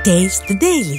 Taste the Daily.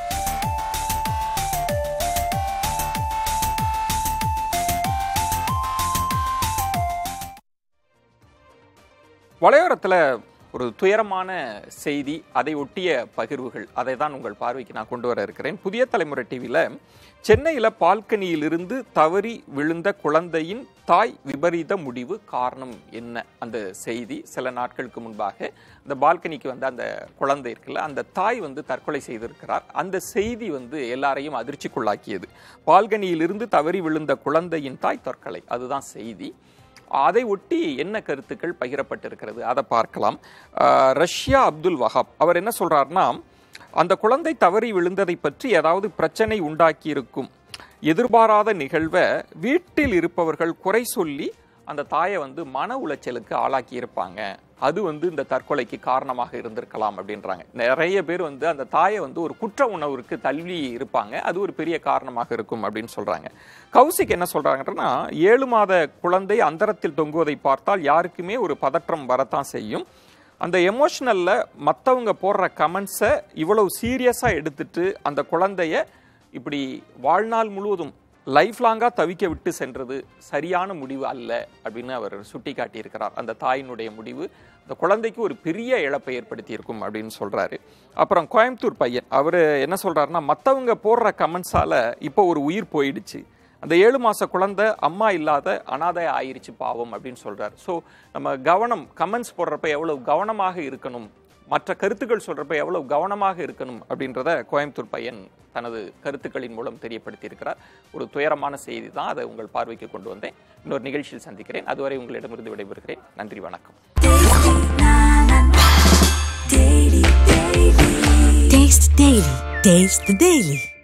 வலையோரத்தில் ஒரு துயரமான செய்தி அதை ஒட்டிய பகிர்வுகள் அதை தான் உங்கள் பார்வைக்கு நான் கொண்டு வர இருக்கிறேன் புதிய தலைமுறை டிவியில் சென்னையில் பால்கனியிலிருந்து தவறி விழுந்த குழந்தையின் தாய் விபரீத முடிவு காரணம் என்ன அந்த செய்தி சில நாட்களுக்கு முன்பாக அந்த பால்கனிக்கு வந்த அந்த குழந்தை இருக்குல்ல அந்த தாய் வந்து தற்கொலை செய்திருக்கிறார் அந்த செய்தி வந்து எல்லாரையும் அதிர்ச்சிக்குள்ளாக்கியது பால்கனியிலிருந்து தவறி விழுந்த குழந்தையின் தாய் தற்கொலை அதுதான் செய்தி அதை ஒட்டி என்ன கருத்துக்கள் பகிரப்பட்டிருக்கிறது அதை பார்க்கலாம் ஆஹ் ரஷ்யா அப்துல் வஹாப் அவர் என்ன சொல்றாருன்னா அந்த குழந்தை தவறி விழுந்ததை பற்றி ஏதாவது பிரச்சனை உண்டாக்கி இருக்கும் எதிர்பாராத நிகழ்வை வீட்டில் இருப்பவர்கள் குறை சொல்லி அந்த தாயை வந்து மன உளைச்சலுக்கு ஆளாக்கி இருப்பாங்க அது வந்து இந்த தற்கொலைக்கு காரணமாக இருந்திருக்கலாம் அப்படின்றாங்க நிறைய பேர் வந்து அந்த தாயை வந்து ஒரு குற்ற உணர்வுக்கு தள்ளி இருப்பாங்க அது ஒரு பெரிய காரணமாக இருக்கும் அப்படின்னு சொல்றாங்க கௌசிக் என்ன சொல்றாங்கன்னா ஏழு மாத குழந்தை அந்தரத்தில் தொங்குவதை பார்த்தால் யாருக்குமே ஒரு பதற்றம் வரத்தான் செய்யும் அந்த எமோஷனல்ல மற்றவங்க போடுற கமெண்ட்ஸை இவ்வளவு சீரியஸாக எடுத்துட்டு அந்த குழந்தைய இப்படி வாழ்நாள் முழுவதும் லைஃப் லாங்காக தவிக்க விட்டு சென்றது சரியான முடிவு அல்ல அப்படின்னு அவர் சுட்டி காட்டியிருக்கிறார் அந்த தாயினுடைய முடிவு அந்த குழந்தைக்கு ஒரு பெரிய இழப்பை ஏற்படுத்தி இருக்கும் அப்படின்னு சொல்றாரு அப்புறம் கோயம்புத்தூர் பையன் அவர் என்ன சொல்றாருன்னா மற்றவங்க போடுற கமெண்ட்ஸால இப்போ ஒரு உயிர் போயிடுச்சு அந்த ஏழு மாச குழந்தை அம்மா இல்லாத அனாதை ஆயிருச்சு பாவம் அப்படின்னு சொல்றாரு ஸோ நம்ம கவனம் கமெண்ட்ஸ் போடுறப்ப எவ்வளவு கவனமாக இருக்கணும் மற்ற கருத்துக்கள் சொல்றப்ப எவ்வளவு கவனமாக இருக்கணும் அப்படின்றத கோயம்புத்தூர் பையன் தனது கருத்துக்களின் மூலம் தெரியப்படுத்தி இருக்கிறார் ஒரு துயரமான செய்தி தான் அதை உங்கள் பார்வைக்கு கொண்டு வந்தேன் இன்னொரு நிகழ்ச்சியில் சந்திக்கிறேன் அதுவரை உங்களிடமிருந்து விடைபெறுகிறேன் நன்றி வணக்கம் Taste Daily. Taste the Daily.